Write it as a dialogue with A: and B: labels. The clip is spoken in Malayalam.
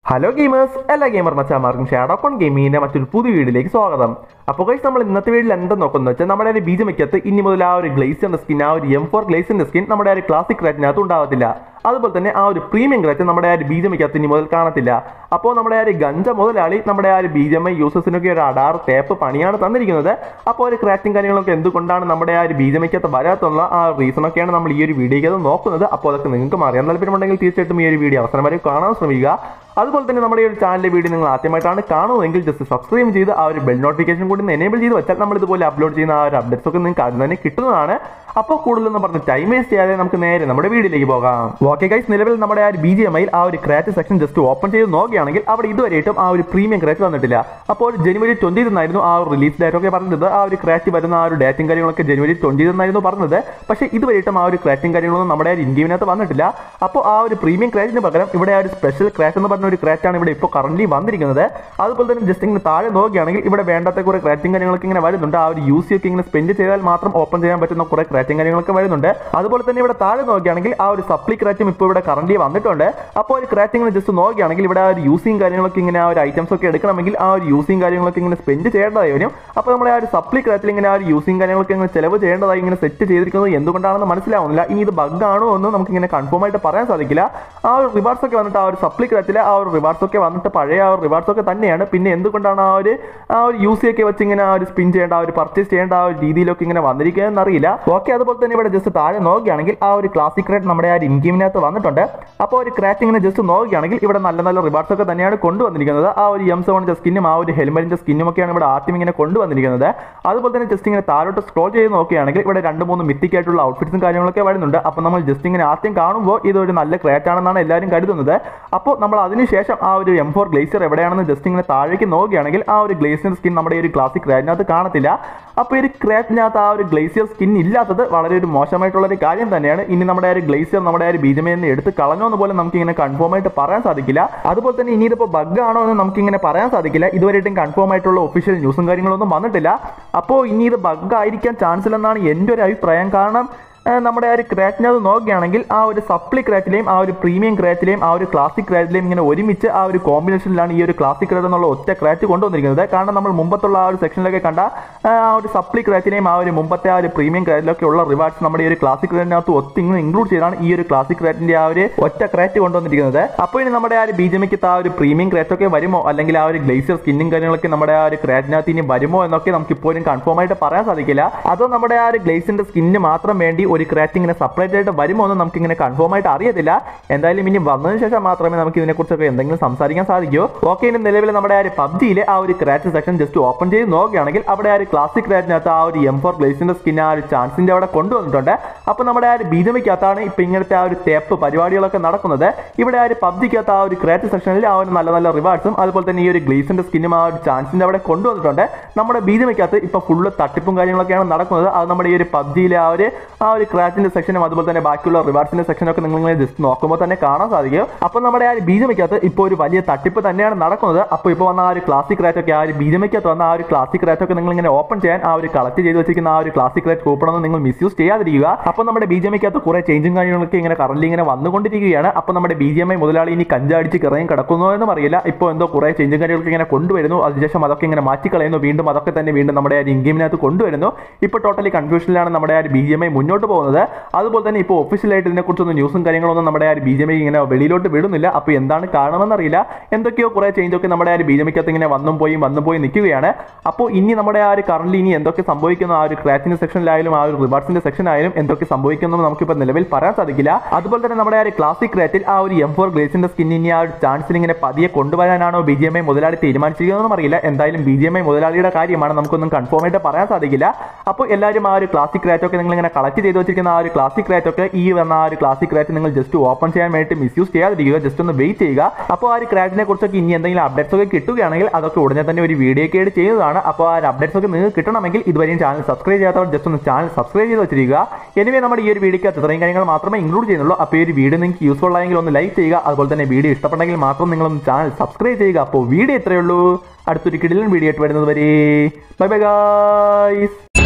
A: ഹലോ ഗെയിമേഴ്സ് എല്ലാ ഗെയിമർ മച്ചാമാർക്കും ഷാഡോ കോൺ ഗെയിമിങ്ങിന്റെ മറ്റൊരു പുതിയ വീഡിയോയിലേക്ക് സ്വാഗതം അപ്പോൾ ഗൈസ് നമ്മൾ ഇന്നത്തെ വീഡിയോയിൽ എന്താ നോക്കുന്നത് വെച്ചാൽ നമ്മുടെ ഒരു ബീജമയ്ക്കകത്ത് ഇനി മുതൽ ആ ഒരു ഗ്ലേസിന്റെ സ്കിൻ ആ ഒരു എം ഫോർ ഗ്ലേസിന്റെ സ്കിൻ നമ്മുടെ ആ ഒരു ക്ലാസിക് റേറ്റിനകത്ത് ഉണ്ടാവത്തില്ല അതുപോലെ തന്നെ ആ ഒരു പ്രീമിയം ക്രാറ്റ് നമ്മുടെ ആ ഒരു ബീജമയ്ക്കകത്ത് ഇനി മുതൽ കാണത്തില്ല അപ്പോൾ നമ്മുടെ ആ ഒരു ഗഞ്ച മുതലാളി നമ്മുടെ ആ ഒരു ബീജമൈ യൂസേഴ്സിനൊക്കെ ഒരു അടാർ ടേപ്പ് പണിയാണ് തന്നിരിക്കുന്നത് അപ്പോൾ ഒരു ക്രാറ്റും കാര്യങ്ങളൊക്കെ എന്തുകൊണ്ടാണ് നമ്മുടെ ആ ഒരു ബീജമയ്ക്കകത്ത് വരാത്തുള്ള ആ റീസൺ ഒക്കെയാണ് നമ്മൾ ഈ ഒരു വീഡിയോയ്ക്കകത്ത് നോക്കുന്നത് അപ്പോൾ അതൊക്കെ നിങ്ങൾക്ക് അറിയാൻ താല്പര്യമുണ്ടെങ്കിൽ തീർച്ചയായിട്ടും ഈ ഒരു വീഡിയോ അവസരം വരെ കാണാൻ ശ്രമിക്കുക അതുപോലെ തന്നെ നമ്മുടെ ഈ ഒരു ചാനലിലെ വീഡിയോ നിങ്ങൾ ആദ്യമായിട്ടാണ് കാണുന്നതെങ്കിൽ ജസ്റ്റ് സബ്സ്ക്രൈബ് ചെയ്ത് ആ ഒരു ബെൽ നോട്ടിഫിക്കേഷൻ കൂടി എനേബിൾ ചെയ്ത് വെച്ചാൽ നമ്മൾ ഇതുപോലെ അപ്ലോഡ് ചെയ്യുന്ന ആ ഒരു അപ്ഡേറ്റ്സ് ഒക്കെ നിങ്ങൾക്ക് ആദ്യം തന്നെ കിട്ടുന്നതാണ് അപ്പോൾ കൂടുതലൊന്നും പറഞ്ഞ് ടൈം വേസ്റ്റ് ചെയ്യാതെ നമുക്ക് നേരെ നമ്മുടെ വീഡിയോയിലേക്ക് പോകാം ഓക്കെ ഗൈസ് നിലവിൽ നമ്മുടെ ആ ഒരു ബി ജി എം ഐയിൽ ആ ഒരു ക്രാറ്റ് സെക്ഷൻ ജസ്റ്റ് ഓപ്പൺ ചെയ്ത് നോക്കുകയാണെങ്കിൽ അവിടെ ഇതുവരെയായിട്ടും ആ ഒരു പ്രീമിയം ക്രാറ്റ് വന്നിട്ടില്ല അപ്പോൾ ജനുവരി ട്വന്റി എന്നായിരുന്നു ആ ഒരു റിലീസ് ഡേറ്റ് ഒക്കെ പറഞ്ഞത് ആ ഒരു ക്രാറ്റ് വരുന്ന ആ ഒരു ഡേറ്റും കാര്യങ്ങളൊക്കെ ജനുവരി ട്വന്റി എന്നായിരുന്നു പറഞ്ഞത് പക്ഷേ ഇതുവരെയായിട്ടും ആ ഒരു ക്രാറ്റും കാര്യങ്ങളൊന്നും നമ്മുടെ ആ ഒരു ഇന്ത്യനകത്ത് വന്നിട്ടില്ല അപ്പോൾ ആ ഒരു പ്രീമിയം ക്രാറ്റിന് പകരം ഇവിടെ ആ ഒരു സ്പെഷ്യൽ ക്രാറ്റ് എന്ന് പറഞ്ഞ ഒരു ക്രാറ്റാണ് ഇവിടെ ഇപ്പോൾ കറന്റ് വന്നിരിക്കുന്നത് അതുപോലെ തന്നെ ജസ്റ്റ് ഇങ്ങനെ താഴെ നോക്കുകയാണെങ്കിൽ ഇവിടെ വേണ്ടാത്ത കുറെ ക്രാറ്റും കാര്യങ്ങളൊക്കെ ഇങ്ങനെ വരുന്നുണ്ട് ആ ഒരു യു സി ഒക്കെ ഇങ്ങനെ സ്പെൻഡ് ചെയ്താൽ മാത്രം ഓപ്പൺ ചെയ്യാൻ പറ്റുന്ന കുറെ ക്രാറ്റും കാര്യങ്ങളൊക്കെ വരുന്നുണ്ട് അതുപോലെ തന്നെ ഇവിടെ താഴെ നോക്കുകയാണെങ്കിൽ ആ ഒരു സപ്ലി ക്രാറ്റും ഇപ്പോൾ ഇവിടെ കറന്റ് വന്നിട്ടുണ്ട് അപ്പോൾ ഒരു ക്രാറ്റ് ഇങ്ങനെ ജസ്റ്റ് നോക്കുകയാണെങ്കിൽ ഇവിടെ ആ ഒരു യൂസിങ് കാര്യങ്ങളൊക്കെ ഇങ്ങനെ ആ ഒരു ഐറ്റംസ് ഒക്കെ എടുക്കണമെങ്കിൽ ആ ഒരു യൂസിങ് കാര്യങ്ങളൊക്കെ ഇങ്ങനെ സ്പെൻഡ് ചെയ്യേണ്ടതായി വരും അപ്പോൾ നമ്മുടെ ആ ഒരു സപ്ലി ക്രാറ്റിൽ ഇങ്ങനെ ആ ഒരു യൂസിങ് കാര്യങ്ങളൊക്കെ ഇങ്ങനെ ചെലവ് ചെയ്യേണ്ടതായി ഇങ്ങനെ സെറ്റ് ചെയ്തിരിക്കുന്നത് എന്തുകൊണ്ടാണെന്ന് മനസ്സിലാവുന്നില്ല ഇനി ഇത് ബഗ് ആണോ എന്ന് നമുക്ക് ഇങ്ങനെ കൺഫേം ആയിട്ട് പറയാൻ സാധിക്കില്ല ആ ഒരു റിവാർഡ്സ് ഒക്കെ വന്നിട്ട് ആ ഒരു സപ്ലി ക്രാറ്റിലെ ആ ഒരു റിവാർഡ്സ് ഒക്കെ വന്നിട്ട് പഴയ ആ ഒരു റിവാർഡ്സ് ഒക്കെ തന്നെയാണ് പിന്നെ എന്തുകൊണ്ടാണ് ആ ഒരു ആ ഒരു യൂസ് ഒക്കെ വെച്ച് ഇങ്ങനെ ആ ഒരു സ്പിൻ ചെയ്യേണ്ട ആ ഒരു പർച്ചേസ് ചെയ്യേണ്ട ആ ഒരു രീതിയിലൊക്കെ ഇങ്ങനെ വന്നിരിക്കുകയെന്ന് അറിയില്ല ഓക്കെ അതുപോലെ തന്നെ ഇവിടെ ജസ്റ്റ് താഴെ നോക്കുകയാണെങ്കിൽ ആ ഒരു ക്ലാസിക് റേറ്റ് നമ്മുടെ ആ ഒരു ഇൻഗീമിനകത്ത് വന്നിട്ടുണ്ട് അപ്പോൾ ഒരു ക്രാറ്റ് ഇങ്ങനെ ജസ്റ്റ് നോക്കുകയാണെങ്കിൽ ഇവിടെ നല്ല നല്ല റിവാർഡ്സ് ഒക്കെ തന്നെയാണ് കൊണ്ടുവന്നിരിക്കുന്നത് ആ ഒരു എം സെവണിന്റെ സ്കിന്നും ആ ഒരു ഹെൽമെറ്റിന്റെ സ്കിന്നും ഒക്കെയാണ് ഇവിടെ ആദ്യം ഇങ്ങനെ കൊണ്ടുവന്നിരിക്കുന്നത് അതുപോലെ തന്നെ ജസ്റ്റ് ഇങ്ങനെ താഴോട്ട് സ്ക്രോൾ ചെയ്ത് നോക്കുകയാണെങ്കിൽ ഇവിടെ രണ്ട് മൂന്ന് മിത്തിക് ആയിട്ടുള്ള ഔട്ട്ഫിറ്റ്സും കാര്യങ്ങളൊക്കെ വരുന്നുണ്ട് അപ്പോൾ നമ്മൾ ജസ്റ്റ് ഇങ്ങനെ ആദ്യം കാണുമ്പോൾ ഇതൊരു നല്ല ക്രാറ്റ് ആണെന്നാണ് എല്ലാവരും കരുതുന്നത് അപ്പോൾ നമ്മൾ അതിനുശേഷം ആ ഒരു എം ഫോർ ഗ്ലേസിയർ എവിടെയാണെന്ന് ജസ്റ്റ് ഇങ്ങനെ താഴേക്ക് നോക്കുകയാണെങ്കിൽ ആ ഒരു ഗ്ലേസിയർ സ്കിൻ നമ്മുടെ ഈ ഒരു ക്ലാസിക് ക്രാറ്റിനകത്ത് കാണത്തില്ല അപ്പോൾ ഈ ഒരു ക്രാറ്റിനകത്ത് ആ ഒരു ഗ്ലേസിയർ സ്കിൻ ഇല്ലാത്തത് വളരെ ഒരു മോശമായിട്ടുള്ള ഒരു കാര്യം തന്നെയാണ് ഇനി നമ്മുടെ ആ ഒരു ഗ്ലേസിയർ നമ്മുടെ ആ ഒരു ബീജമയിൽ നിന്ന് എടുത്ത് കളഞ്ഞോ എന്ന് പോലും നമുക്ക് ഇങ്ങനെ കൺഫേം ആയിട്ട് പറയാൻ സാധിക്കില്ല അതുപോലെ തന്നെ ഇനി ഇതിപ്പോൾ ബഗ് ആണോ എന്ന് നമുക്ക് ഇങ്ങനെ പറയാൻ സാധിക്കില്ല ഇതുവരെയായിട്ടും കൺഫേം ആയിട്ടുള്ള ഒഫീഷ്യൽ ന്യൂസും കാര്യങ്ങളൊന്നും വന്നിട്ടില്ല അപ്പോൾ ഇനി ഇത് ബഗ് ആയിരിക്കാൻ ചാൻസ് ഇല്ലെന്നാണ് എൻ്റെ ഒരു അഭിപ്രായം കാരണം ഏഹ് നമ്മുടെ ആ ഒരു ക്രാറ്റിനകത്ത് നോക്കുകയാണെങ്കിൽ ആ ഒരു സപ്ലി ക്രാറ്റിലെയും ആ ഒരു പ്രീമിയം ക്രാറ്റിലെയും ആ ഒരു ക്ലാസിക് ക്രാറ്റിലെയും ഇങ്ങനെ ഒരുമിച്ച് ആ ഒരു കോമ്പിനേഷനിലാണ് ഈ ഒരു ക്ലാസിക് ക്രാറ്റ് എന്നുള്ള ഒറ്റ ക്രാറ്റ് കൊണ്ടുവന്നിരിക്കുന്നത് കാരണം നമ്മൾ മുമ്പത്തുള്ള ആ ഒരു സെക്ഷനിലൊക്കെ കണ്ട ആ ഒരു സപ്ലി ക്രാറ്റിനെയും ആ ഒരു മുമ്പത്തെ ആ ഒരു പ്രീമിയം ക്രാറ്റിലൊക്കെ ഉള്ള റിവാർഡ്സ് നമ്മുടെ ഈ ഒരു ക്ലാസിക് ക്രാറ്റിനകത്ത് ഒത്തി ഇങ്ങനെ ഇൻക്ലൂഡ് ചെയ്താണ് ഈ ഒരു ക്ലാസിക് ക്രാറ്റിന്റെ ആ ഒരു ഒറ്റ ക്രാറ്റ് കൊണ്ടുവന്നിരിക്കുന്നത് അപ്പോൾ ഇനി നമ്മുടെ ആ ഒരു ബിജെമിക്ക് ആ ഒരു പ്രീമിയം ക്രാറ്റ് ഒക്കെ വരുമോ അല്ലെങ്കിൽ ആ ഒരു ഗ്ലേസിയർ സ്കിന്നും കാര്യങ്ങളൊക്കെ നമ്മുടെ ആ ഒരു ക്രാറ്റിനകത്ത് ഇനി വരുമോ എന്നൊക്കെ നമുക്ക് ഇപ്പോഴും കൺഫേം ആയിട്ട് പറയാൻ സാധിക്കില്ല അതോ നമ്മുടെ ആ ഒരു ഗ്ലേസിന്റെ സ്കിന്നിന് മാത്രം വേണ്ടി ഒരു ക്രാറ്റ് ഇങ്ങനെ സെപ്പറേറ്റ് ആയിട്ട് വരുമോ എന്ന് നമുക്ക് ഇങ്ങനെ കൺഫേം ആയിട്ട് അറിയത്തില്ല എന്തായാലും ഇനി വന്നതിന് ശേഷം മാത്രമേ നമുക്ക് ഇതിനെക്കുറിച്ചൊക്കെ എന്തെങ്കിലും സംസാരിക്കാൻ സാധിക്കൂ ഓക്കെ ഇനി നിലവിൽ നമ്മുടെ ആ ഒരു പബ്ജിയിലെ ആ ഒരു ക്രാറ്റ് സെക്ഷൻ ജസ്റ്റ് ഓപ്പൺ ചെയ്ത് നോക്കുകയാണെങ്കിൽ അവിടെ ആ ഒരു ക്ലാസിക് ക്രാറ്റിനകത്ത് ആ ഒരു എം ഫോർ ഗ്ലേസിന്റെ സ്കിൻ ആ ഒരു ചാൻസിന്റെ അവിടെ കൊണ്ടുവന്നിട്ടുണ്ട് അപ്പോൾ നമ്മുടെ ആ ഒരു ബീജമിക്കകത്താണ് ഇപ്പൊ ഇങ്ങനത്തെ ആ ഒരു തേപ്പ് പരിപാടികളൊക്കെ നടക്കുന്നത് ഇവിടെ ആ ഒരു പബ്ജിക്കകത്ത് ആ ഒരു ക്രാറ്റ് സെക്ഷനിൽ ആ ഒരു നല്ല നല്ല റിവാർഡ്സും അതുപോലെ തന്നെ ഈ ഒരു ഗ്ലേസിന്റെ സ്കിന്നും ആ ഒരു ചാൻസിന്റെ അവിടെ കൊണ്ടുവന്നിട്ടുണ്ട് നമ്മുടെ ബീജമിക്കകത്ത് ഇപ്പൊ ഫുള്ള് തട്ടിപ്പും കാര്യങ്ങളൊക്കെയാണ് നടക്കുന്നത് അത് നമ്മുടെ ഈ ഒരു പബ്ജിയിലെ ആ ഒരു ആ ഒരു ക്രാറ്റിന്റെ സെക്ഷനും അതുപോലെ തന്നെ ബാക്കിയുള്ള റിവാർഡ്സിന്റെ സെക്ഷനൊക്കെ നിങ്ങൾ ഇങ്ങനെ ജസ്റ്റ് നോക്കുമ്പോൾ തന്നെ കാണാൻ സാധിക്കും അപ്പോൾ നമ്മുടെ ആ ഒരു ബീജമിക്കകത്ത് ഇപ്പോൾ ഒരു വലിയ തട്ടിപ്പ് തന്നെയാണ് നടക്കുന്നത് അപ്പോൾ ഇപ്പോൾ വന്ന ആ ഒരു ക്ലാസിക് റേറ്റ് ഒക്കെ ആ ഒരു ബീജമിക്കകത്ത് വന്ന ആ ഒരു ക്ലാസിക് റേറ്റ് ഒക്കെ നിങ്ങൾ ഇങ്ങനെ ഓപ്പൺ ചെയ്യാൻ ആ ഒരു കളക്ട് ചെയ്ത് വെച്ചിരിക്കുന്ന ആ ഒരു ക്ലാസിക് റേറ്റ് കൂപ്പൺ ഒന്നും നിങ്ങൾ മിസ്യൂസ് ചെയ്യാതിരിക്കുക അപ്പോൾ നമ്മുടെ ബീജമിക്കകത്ത് കുറെ ചേഞ്ചും കാര്യങ്ങളൊക്കെ ഇങ്ങനെ കറന്റ് ഇങ്ങനെ വന്നുകൊണ്ടിരിക്കുകയാണ് അപ്പോൾ നമ്മുടെ ബി ജി എം ഐ മുതലാളി ഇനി കഞ്ചടിച്ച് കിറങ്ങി കിടക്കുന്നോ എന്നും അറിയില്ല ഇപ്പോൾ എന്തോ കുറെ ചേഞ്ചും കാര്യങ്ങളൊക്കെ ഇങ്ങനെ കൊണ്ടുവരുന്നു അതിനുശേഷം അതൊക്കെ ഇങ്ങനെ മാറ്റിക്കളയുന്നു വീണ്ടും അതൊക്കെ തന്നെ വീണ്ടും നമ്മുടെ ആ ഒരു ഇൻഗെയിമിനകത്ത് കൊണ്ടുവരുന്നു ഇപ്പോൾ ടോട്ടലി കൺഫ്യൂഷനിലാണ് നമ്മുടെ ആ ഒരു ബി ജി എം ഐ മുന്നോട്ട് പോകുന്നത് അതുപോലെ തന്നെ ഇപ്പോൾ ഒഫീഷ്യലായിട്ട് ഇതിനെക്കുറിച്ചൊന്നും ന്യൂസും കാര്യങ്ങളൊന്നും നമ്മുടെ ആ ഒരു ബി ജെ ഐ ഇങ്ങനെ വെളിയിലോട്ട് വിടുന്നില്ല അപ്പോൾ എന്താണ് കാരണമെന്നറിയില്ല എന്തൊക്കെയോ കുറേ ചേഞ്ചൊക്കെ നമ്മുടെ ആ ഒരു ബി ജെ ഐക്കകത്ത് ഇങ്ങനെ വന്നും പോയി വന്നും പോയി നിൽക്കുകയാണ് അപ്പോൾ ഇനി നമ്മുടെ ആ ഒരു കറന്റ് ഇനി എന്തൊക്കെ സംഭവിക്കുന്നു ആ ഒരു ക്രാറ്റിന്റെ സെക്ഷനിലായാലും ആ ഒരു റിവാർഡ്സിന്റെ സെക്ഷനായാലും എന്തൊക്കെ സംഭവിക്കുന്നു നമുക്കിപ്പോൾ നിലവിൽ പറയാൻ സാധിക്കില്ല അതുപോലെ തന്നെ നമ്മുടെ ആ ഒരു ക്ലാസിക് ക്രാറ്റിൽ ആ ഒരു എം ഫോർ ഗ്ലേസിന്റെ സ്കിൻ ഇനി ആ ഒരു ചാൻസിൽ ഇങ്ങനെ പതിയെ കൊണ്ടുവരാനാണോ ബി ജി എം ഐ മുതലാളി തീരുമാനിച്ചിരിക്കുന്നതെന്നും അറിയില്ല എന്തായാലും ബി ജി എം ഐ മുതലാളിയുടെ കാര്യമാണ് നമുക്കൊന്നും കൺഫേം ആയിട്ട് പറയാൻ സാധിക്കില്ല അപ്പോൾ എല്ലാവരും ആ ഒരു ക്ലാസിക് ക്രാറ്റൊക്കെ നിങ്ങൾ ഇങ്ങനെ കളക്ട് ചെയ്ത് വെച്ചിരിക്കുന്ന ആ ഒരു ക്ലാസിക് ക്രാറ്റ് ഒക്കെ ഈ വന്ന ആ ഒരു ക്ലാസിക് ക്രാറ്റ് നിങ്ങൾ ജസ്റ്റ് ഓപ്പൺ ചെയ്യാൻ വേണ്ടി മിസ്യൂസ് ചെയ്യാതിരിക്കുക ജസ്റ്റ് ഒന്ന് വെയിറ്റ് ചെയ്യുക അപ്പോൾ ആ ഒരു ക്രാറ്റിനെ കുറിച്ചൊക്കെ ഇനി എന്തെങ്കിലും അപ്ഡേറ്റ്സ് ഒക്കെ കിട്ടുകയാണെങ്കിൽ അതൊക്കെ ഉടനെ തന്നെ ഒരു വീഡിയോ ഒക്കെ ആയിട്ട് ചെയ്യുന്നതാണ് അപ്പോൾ ആ ഒരു അപ്ഡേറ്റ്സ് ഒക്കെ നിങ്ങൾക്ക് കിട്ടണമെങ്കിൽ ഇതുവരെയും ചാനൽ സബ്സ്ക്രൈബ് ചെയ്യാത്തവർ ജസ്റ്റ് ഒന്ന് ചാനൽ സബ്സ്ക്രൈബ് ചെയ്ത് വെച്ചിരിക്കുക എനിവേ നമ്മുടെ ഈ ഒരു വീഡിയോക്ക് ഇത്രയും കാര്യങ്ങൾ മാത്രമേ ഇൻക്ലൂഡ് ചെയ്യുന്നുള്ളൂ അപ്പോൾ ഈ ഒരു വീഡിയോ നിങ്ങൾക്ക് യൂസ്ഫുൾ ആയെങ്കിൽ ഒന്ന് ലൈക്ക് ചെയ്യുക അതുപോലെ തന്നെ വീഡിയോ ഇഷ്ടപ്പെട്ടെങ്കിൽ മാത്രം നിങ്ങളൊന്ന് ചാനൽ സബ്സ്ക്രൈബ് ചെയ്യുക അപ്പോൾ വീഡിയോ ഇത്രയേ ഉള്ളൂ അടുത്തൊരു കിടിലൻ വീഡിയോ ആയിട്ട് വരുന്നത് വരെ ബൈ ബൈ ഗായ്സ്